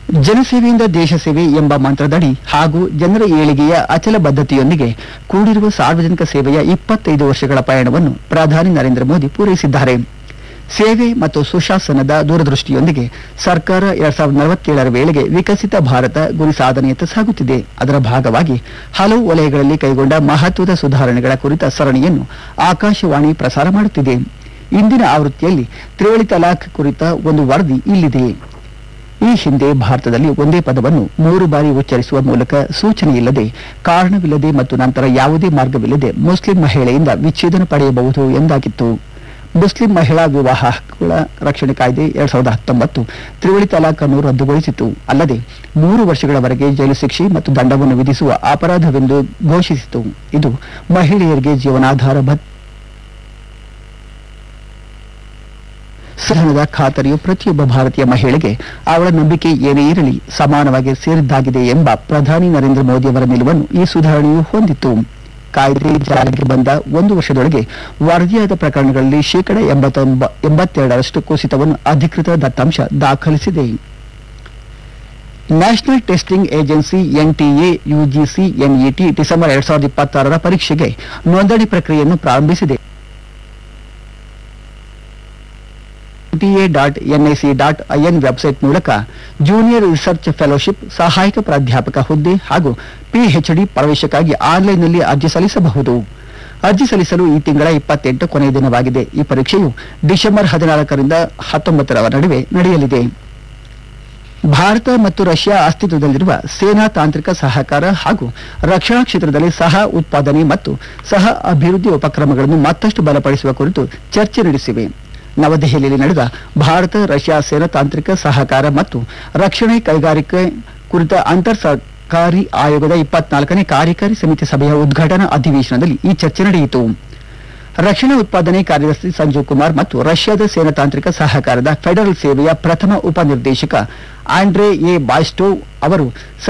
ಜನಸೇವೆಯಿಂದ ದೇಶ ಸೇವೆ ಎಂಬ ಮಂತ್ರದಡಿ ಹಾಗೂ ಜನರ ಏಳಿಗೆಯ ಅಚಲ ಬದ್ಧತೆಯೊಂದಿಗೆ ಕೂಡಿರುವ ಸಾರ್ವಜನಿಕ ಸೇವೆಯ ಇಪ್ಪತ್ತೈದು ವರ್ಷಗಳ ಪಯಣವನ್ನು ಪ್ರಧಾನಿ ನರೇಂದ್ರ ಮೋದಿ ಪೂರೈಸಿದ್ದಾರೆ ಸೇವೆ ಮತ್ತು ಸುಶಾಸನದ ದೂರದೃಷ್ಟಿಯೊಂದಿಗೆ ಸರ್ಕಾರ ಎರಡ್ ಸಾವಿರದ ನಲವತ್ತೇಳರ ವೇಳೆಗೆ ವಿಕಸಿತ ಭಾರತ ಗುರಿ ಸಾಧನೆಯತ್ತ ಸಾಗುತ್ತಿದೆ ಅದರ ಭಾಗವಾಗಿ ಹಲವು ವಲಯಗಳಲ್ಲಿ ಕೈಗೊಂಡ ಮಹತ್ವದ ಸುಧಾರಣೆಗಳ ಕುರಿತ ಸರಣಿಯನ್ನು ಆಕಾಶವಾಣಿ ಪ್ರಸಾರ ಮಾಡುತ್ತಿದೆ ಇಂದಿನ ಆವೃತ್ತಿಯಲ್ಲಿ ತ್ರಿವಳಿ ತಲಾಖ್ ಕುರಿತ ಒಂದು ವರದಿ ಇಲ್ಲಿದೆ ಈ ಹಿಂದೆ ಭಾರತದಲ್ಲಿ ಒಂದೇ ಪದವನ್ನು ಮೂರು ಬಾರಿ ಉಚ್ಚರಿಸುವ ಮೂಲಕ ಸೂಚನೆ ಇಲ್ಲದೆ ಕಾರಣವಿಲ್ಲದೆ ಮತ್ತು ನಂತರ ಯಾವುದೇ ಮಾರ್ಗವಿಲ್ಲದೆ ಮುಸ್ಲಿಂ ಮಹಿಳೆಯಿಂದ ವಿಚ್ಛೇದನ ಪಡೆಯಬಹುದು ಎಂದಾಗಿತ್ತು ಮುಸ್ಲಿಂ ಮಹಿಳಾ ವಿವಾಹ ಹಕ್ಕುಗಳ ರಕ್ಷಣೆ ಕಾಯ್ದೆ ಎರಡ್ ಸಾವಿರದ ಹತ್ತೊಂಬತ್ತು ತ್ರಿವಳಿ ತಲಾಖ್ ಅನ್ನು ರದ್ದುಗೊಳಿಸಿತು ಅಲ್ಲದೆ ಮೂರು ವರ್ಷಗಳವರೆಗೆ ಜೈಲು ಶಿಕ್ಷೆ ಮತ್ತು ದಂಡವನ್ನು ವಿಧಿಸುವ ಅಪರಾಧವೆಂದು ಘೋಷಿಸಿತು ಇದು ಮಹಿಳೆಯರಿಗೆ ಜೀವನಾಧಾರ ಭತ್ ಸಂವಿಧಾನದ ಖಾತರಿಯು ಪ್ರತಿಯೊಬ್ಬ ಭಾರತೀಯ ಮಹಿಳೆಗೆ ಅವಳ ನಂಬಿಕೆ ಏನೇ ಇರಲಿ ಸಮಾನವಾಗಿ ಸೇರಿದ್ದಾಗಿದೆ ಎಂಬ ಪ್ರಧಾನಿ ನರೇಂದ್ರ ಮೋದಿಯವರ ನಿಲುವನ್ನು ಈ ಸುಧಾರಣೆಯು ಹೊಂದಿತ್ತು ಕಾಯ್ದೆ ಜಾರಿಗೆ ಬಂದ ಒಂದು ವರ್ಷದೊಳಗೆ ವರದಿಯಾದ ಪ್ರಕರಣಗಳಲ್ಲಿ ಶೇಕಡ ಎಂಬತ್ತೊಂಬ ಎಂಬತ್ತೆರಡರಷ್ಟು ಕುಸಿತವನ್ನು ಅಧಿಕೃತ ದತ್ತಾಂಶ ದಾಖಲಿಸಿದೆ national testing agency NTA UGC NET December ಎರಡ್ ಸಾವಿರದ ಇಪ್ಪತ್ತಾರರ ಪರೀಕ್ಷೆಗೆ ನೋಂದಣಿ ಪ್ರಕ್ರಿಯೆಯನ್ನು ಪ್ರಾರಂಭಿಸಿದೆ TA dot NIC dot IN website ಮೂಲಕ ಜೂನಿಯರ್ ರಿಸರ್ಚ್ ಫೆಲೋಶಿಪ್ ಸಹಾಯಕ ಪ್ರಾಧ್ಯಾಪಕ ಹುದ್ದೆ ಹಾಗೂ ಪಿಎಚ್ಡಿ ಪ್ರವೇಶಕ್ಕಾಗಿ ಆನ್ಲೈನ್ನಲ್ಲಿ ಅರ್ಜಿ ಸಲ್ಲಿಸಬಹುದು ಅರ್ಜಿ ಸಲ್ಲಿಸಲು ಈ ತಿಂಗಳ ಇಪ್ಪತ್ತೆಂಟು ಕೊನೆಯ ದಿನವಾಗಿದೆ ಈ ಪರೀಕ್ಷೆಯು ಡಿಸೆಂಬರ್ ಹದಿನಾಲ್ಕರಿಂದ ಹತ್ತೊಂಬತ್ತರ ನಡುವೆ ನಡೆಯಲಿದೆ ಭಾರತ ಮತ್ತು ರಷ್ಯಾ ಅಸ್ತಿತ್ವದಲ್ಲಿರುವ ಸೇನಾ ತಾಂತ್ರಿಕ ಸಹಕಾರ ಹಾಗೂ ರಕ್ಷಣಾ ಕ್ಷೇತ್ರದಲ್ಲಿ ಸಹ ಉತ್ಪಾದನೆ ಮತ್ತು ಸಹ ಅಭಿವೃದ್ಧಿ ಉಪಕ್ರಮಗಳನ್ನು ಮತ್ತಷ್ಟು ಬಲಪಡಿಸುವ ಕುರಿತು ಚರ್ಚೆ ನಡೆಸಿವೆ ನವದೆಹಲಿಯಲ್ಲಿ ನಡೆದ ಭಾರತ ರಷ್ಯಾ ಸೇನಾ ತಾಂತ್ರಿಕ ಸಹಕಾರ ಮತ್ತು ರಕ್ಷಣೆ ಕೈಗಾರಿಕೆ ಕುರಿತ ಅಂತರ್ ಸರ್ಕಾರಿ ಆಯೋಗದ ಇಪ್ಪತ್ನಾಲ್ಕನೇ ಕಾರ್ಯಕಾರಿ ಸಮಿತಿ ಸಭೆಯ ಉದ್ಘಾಟನಾ ಅಧಿವೇಶನದಲ್ಲಿ ಈ ಚರ್ಚೆ ನಡೆಯಿತು ರಕ್ಷಣಾ ಉತ್ಪಾದನೆ ಕಾರ್ಯದರ್ಶಿ ಸಂಜೀವ್ ಕುಮಾರ್ ಮತ್ತು ರಷ್ಯಾದ ಸೇನಾ ತಾಂತ್ರಿಕ ಸಹಕಾರದ ಫೆಡರಲ್ ಸೇವೆಯ ಪ್ರಥಮ ಉಪನಿರ್ದೇಶಕ ಆಂಡ್ರೆ ಎ ಬಾಯ್ಸ್ಟೋವ್ ಅವರು